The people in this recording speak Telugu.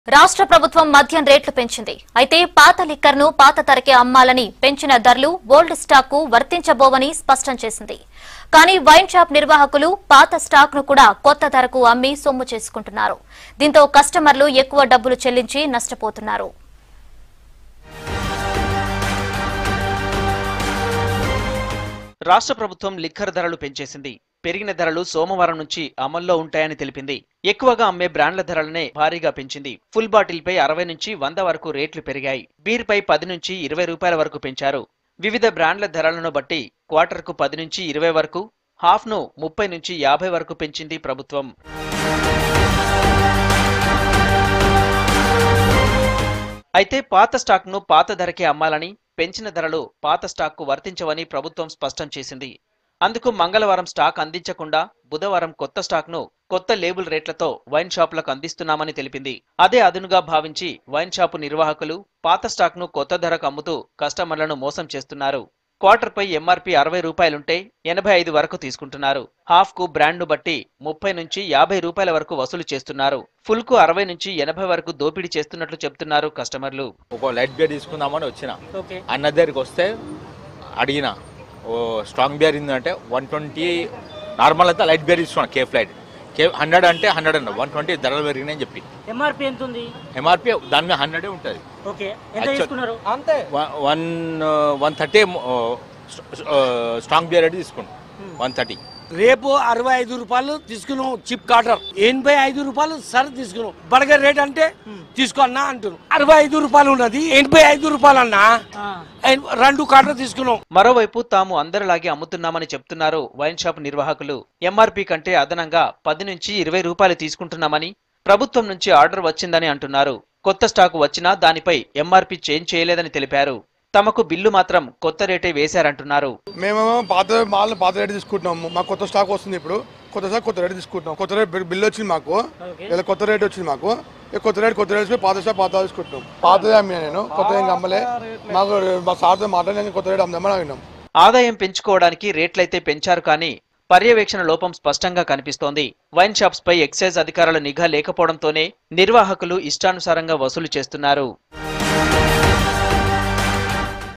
రాష్ట్ర ప్రభుత్వం మద్యం రేట్లు పెంచింది అయితే పాత లిక్కర్ ను పాత ధరకే అమ్మాలని పెంచిన ధరలు ఓల్డ్ స్టాక్ కు వర్తించబోవని స్పష్టం చేసింది కానీ వైన్ షాప్ నిర్వాహకులు పాత స్టాక్ ను కూడా కొత్త ధరకు అమ్మి సొమ్ము చేసుకుంటున్నారు దీంతో కస్టమర్లు ఎక్కువ డబ్బులు చెల్లించి నష్టపోతున్నారు రాష్ట్ర ప్రభుత్వం లిక్కర్ ధరలు పెంచేసింది పెరిగిన ధరలు సోమవారం నుంచి అమల్లో ఉంటాయని తెలిపింది ఎక్కువగా అమ్మే బ్రాండ్ల ధరలనే భారీగా పెంచింది ఫుల్ బాటిల్ పై అరవై నుంచి వంద వరకు రేట్లు పెరిగాయి బీర్ పై పది నుంచి ఇరవై రూపాయల వరకు పెంచారు వివిధ బ్రాండ్ల ధరలను బట్టి క్వార్టర్ కు పది నుంచి ఇరవై వరకు హాఫ్ ను ముప్పై నుంచి యాభై వరకు పెంచింది ప్రభుత్వం అయితే పాత స్టాక్ ను పాత ధరకే అమ్మాలని పెంచిన ధరలు పాత స్టాక్ కు వర్తించవని ప్రభుత్వం స్పష్టం చేసింది అందుకు మంగళవారం స్టాక్ అందించకుండా బుధవారం కొత్త స్టాక్ ను కొత్త లేబుల్ రేట్లతో వైన్ షాపులకు అందిస్తున్నామని తెలిపింది అదే అదునుగా భావించి వైన్ షాపు నిర్వాహకులు పాత స్టాక్ ను కొత్త ధరకు అమ్ముతూ కస్టమర్లను మోసం చేస్తున్నారు క్వార్టర్ పై ఎంఆర్పీ అరవై రూపాయలుంటే ఎనభై ఐదు వరకు తీసుకుంటున్నారు హాఫ్ కు బ్రాండ్ ను బట్టి ముప్పై నుంచి యాభై రూపాయల వరకు వసూలు చేస్తున్నారు ఫుల్ కు అరవై నుంచి ఎనభై వరకు దోపిడీ చేస్తున్నట్లు చెప్తున్నారు కస్టమర్లు ఒక లైట్ బియర్ తీసుకుందామని వచ్చిన ఓకే అన్న దగ్గరికి వస్తే అడిగిన ఓ స్ట్రాంగ్ బియర్ ఏంటంటే వన్ ట్వంటీ నార్మల్ అయితే లైట్ బియర్ తీసుకున్నాను కేఫ్ లైట్ కే హండ్రెడ్ అంటే హండ్రెడ్ అన్న వన్ ట్వంటీ ధరలు పెరిగినాయని చెప్పి ఎంఆర్పి ఎంత ఉంది ఎంఆర్పి దాని మీద హండ్రెడే ఉంటుంది ఓకే ఎంత Actual- తీసుకున్నారు one one thirty strong beer అయితే తీసుకున్నాం వన్ థర్టీ రేపు అరవై ఐదు రూపాయలు తీసుకున్నాం చిప్ కాటర్ ఎనభై ఐదు రూపాయలు సరే తీసుకున్నాం బర్గర్ రేట్ అంటే తీసుకో అన్నా అంటున్నాం అరవై ఐదు రూపాయలు ఉన్నది ఎనభై ఐదు రూపాయలు అన్నా ఆ, ఎన్- రెండు కాటర్ తీసుకున్నాం మరోవైపు తాము అందరిలాగే అమ్ముతున్నామని చెప్తున్నారు వైన్ షాప్ నిర్వాహకులు ఎంఆర్పీ కంటే అదనంగా పది నుంచి ఇరవై రూపాయలు తీసుకుంటున్నామని ప్రభుత్వం నుంచి ఆర్డర్ వచ్చిందని అంటున్నారు కొత్త స్టాకు వచ్చినా దానిపై ఎంఆర్పీ చేంజ్ చేయలేదని తెలిపారు తమకు బిల్లు మాత్రం కొత్త రేటే వేశారంటున్నారు మేమేమో పాత మాల్ పాత రేట్ తీసుకుంటున్నాము మాకు కొత్త స్టాక్ వస్తుంది ఇప్పుడు కొత్త స్టాక్ కొత్త రేట్ తీసుకుంటున్నాం కొత్త రేట్ బిల్- బిల్ వచ్చింది మాకు ఓకే. ఇలా కొత్త రేట్ వచ్చింది మాకు ఈ కొత్త రేట్ కొత్త రేట్ తీసుకుని పాత స్టాక్ పాత తీసుకుంటున్నాం పాతదే అమ్మినా నేను కొత్త ఏం అమ్మలే మాకు మా సార్తో మాట్లాడి కొత్త రేట్ అమ్మామని అడిగినాం ఆదాయం పెంచుకోవడానికి రేట్లయితే పెంచారు కానీ పర్యవేక్షణ లోపం స్పష్టంగా కనిపిస్తోంది వైన్ షాప్స్ పై ఎక్సైజ్ అధికారుల నిఘా లేకపోవడంతోనే నిర్వాహకులు ఇష్టానుసారంగా వసూలు చేస్తున్నారు